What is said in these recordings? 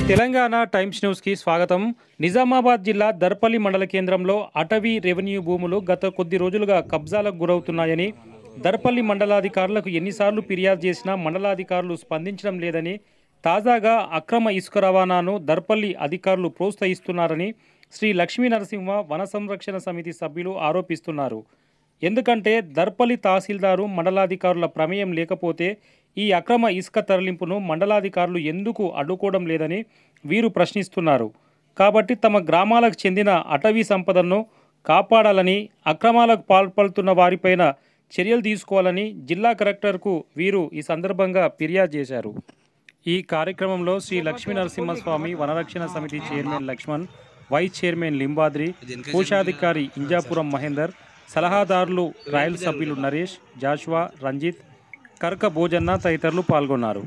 Telangana times న్యూస్కి స్వాగతం నిజామాబాద్ జిల్లా దర్పల్లి మండల కేంద్రంలో అటవీ రెవెన్యూ భూములు గత కొద్ది రోజులుగా కబ్జాలకు గురవుతున్నాయని దర్పల్లి మండలాధికారులకు ఎన్నిసార్లు ఫిర్యాదు చేసినా మండలాధికారులు స్పందించడం లేదని తాజాగా అక్రమ ఇసుక రవాణాను దర్పల్లి అధికారులు ప్రోత్సహిస్తున్నారని శ్రీ లక్ష్మీ నరసింహ వన సంరక్షణ సమితి సభ్యులు ఆరోపిస్తున్నారు ఎందుకంటే దర్పల్లి తహసీల్దారు మండలాధికారుల ప్రమేయం లేకపోతే ఈ అక్రమ ఇసుక తరలింపును మండలాధికారులు ఎందుకు అడ్డుకోవడం లేదని వీరు ప్రశ్నిస్తున్నారు కాబట్టి తమ గ్రామాలకు చెందిన అటవీ సంపదను కాపాడాలని అక్రమాలకు పాల్పడుతున్న వారిపైన చర్యలు తీసుకోవాలని జిల్లా కలెక్టర్కు వీరు ఈ సందర్భంగా ఫిర్యాదు చేశారు ఈ కార్యక్రమంలో శ్రీ లక్ష్మీ నరసింహస్వామి వనరక్షణ సమితి chairman Laxman vice chairman Limbadri కోశాధికారి ఇంజాపురం మహేందర్ సలహాదారులు ట్రయల్ సభ్యులు నరేష్ జాషువా రంజిత్ కర్క భోజన్న తదితరులు పాల్గొన్నారు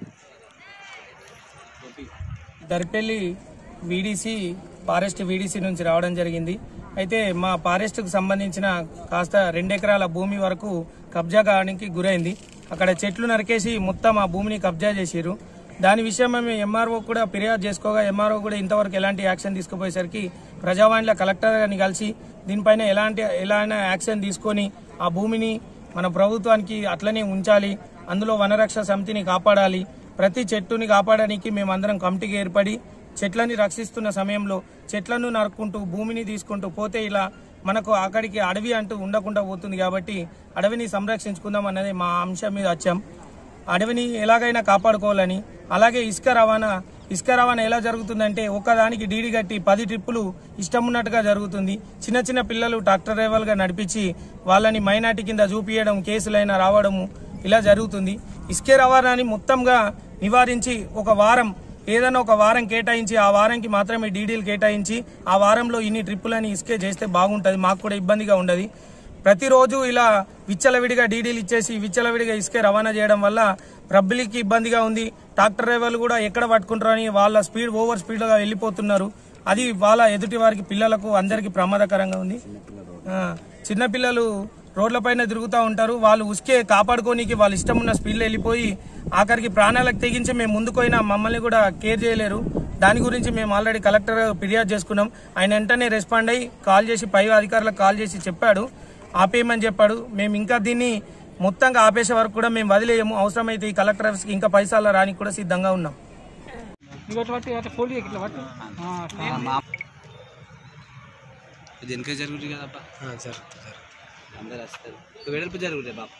దర్పల్లి వీడీసీ ఫారెస్ట్ వీడీసీ నుంచి రావడం జరిగింది అయితే మా ఫారెస్ట్కు సంబంధించిన కాస్త రెండెకరాల భూమి వరకు కబ్జా కావడానికి గురైంది అక్కడ చెట్లు నరికేసి మొత్తం ఆ భూమిని కబ్జా చేసిరు దాని విషయం మేము ఎంఆర్ఓ కూడా ఫిర్యాదు చేసుకోగా ఎంఆర్ఓ కూడా ఇంతవరకు ఎలాంటి యాక్షన్ తీసుకుపోయేసరికి ప్రజావాణిలో కలెక్టర్ గారిని కలిసి దీనిపైన ఎలాంటి ఎలాంటి యాక్షన్ తీసుకొని ఆ భూమిని మన ప్రభుత్వానికి అట్లనే ఉంచాలి అందులో వనరక్ష సమితిని కాపాడాలి ప్రతి చెట్టుని కాపాడడానికి మేమందరం కమిటీకి ఏర్పడి చెట్లని రక్షిస్తున్న సమయంలో చెట్లను నరుక్కుంటూ భూమిని తీసుకుంటూ పోతే ఇలా మనకు అక్కడికి అడవి అంటూ ఉండకుండా పోతుంది కాబట్టి అడవిని సంరక్షించుకుందాం అన్నది మా అంశం మీద వచ్చాం అడవిని ఎలాగైనా కాపాడుకోవాలని అలాగే ఇసుక రవాణా ఇసుక రవాణా ఎలా జరుగుతుందంటే ఒక్కదానికి డీడీ కట్టి పది ట్రిప్పులు ఇష్టం ఉన్నట్టుగా జరుగుతుంది చిన్న చిన్న పిల్లలు ట్రాక్టర్ డ్రైవర్గా నడిపించి వాళ్ళని మైనార్టీ కింద చూపియడం కేసులైనా రావడము ఇలా జరుగుతుంది ఇసుక రవాణాని మొత్తంగా నివారించి ఒక వారం ఏదైనా ఒక వారం కేటాయించి ఆ వారంకి మాత్రమే డీడీలు కేటాయించి ఆ వారంలో ఇన్ని ట్రిప్పులని ఇసుకే చేస్తే బాగుంటుంది మాకు కూడా ఇబ్బందిగా ఉండదు ప్రతిరోజు ఇలా విచ్చలవిడిగా డీడీలు ఇచ్చేసి విచ్చలవిడిగా ఇసుకే రవాణా చేయడం వల్ల పబ్లిక్కి ఇబ్బందిగా ఉంది ట్రాక్టర్ డ్రైవర్లు కూడా ఎక్కడ పట్టుకుంటారని వాళ్ళ స్పీడ్ ఓవర్ స్పీడ్గా వెళ్ళిపోతున్నారు అది వాళ్ళ ఎదుటి వారికి పిల్లలకు అందరికీ ప్రమాదకరంగా ఉంది ఆ, చిన్నపిల్లలు రోడ్లపైన తిరుగుతూ ఉంటారు వాళ్ళు ఉసుకే కాపాడుకోనికి వాళ్ళ ఇష్టం ఉన్న స్పీడ్లో వెళ్ళిపోయి ఆఖరికి ప్రాణాలకు తెగించి మేము ముందుకోయినా మమ్మల్ని కూడా కేర్ చేయలేరు దాని గురించి మేము ఆల్రెడీ కలెక్టర్ ఫిర్యాదు చేసుకున్నాం ఆయన వెంటనే రెస్పాండ్ అయ్యి కాల్ చేసి పై అధికారులకు కాల్ చేసి చెప్పాడు ఆపేయమని చెప్పాడు మేము ఇంకా దీన్ని మొత్తంగా ఆపేసే వరకు కూడా మేము వదిలేయము అవసరమైతే ఈ కలెక్టర్ ఆఫీస్కి ఇంకా పైసలు రానికి కూడా సిద్ధంగా ఉన్నాం ఇది వెనక జరుగుతుంది కదబ్బా అందరు వస్తారు వెడల్పు జరుగుతుంది బాబు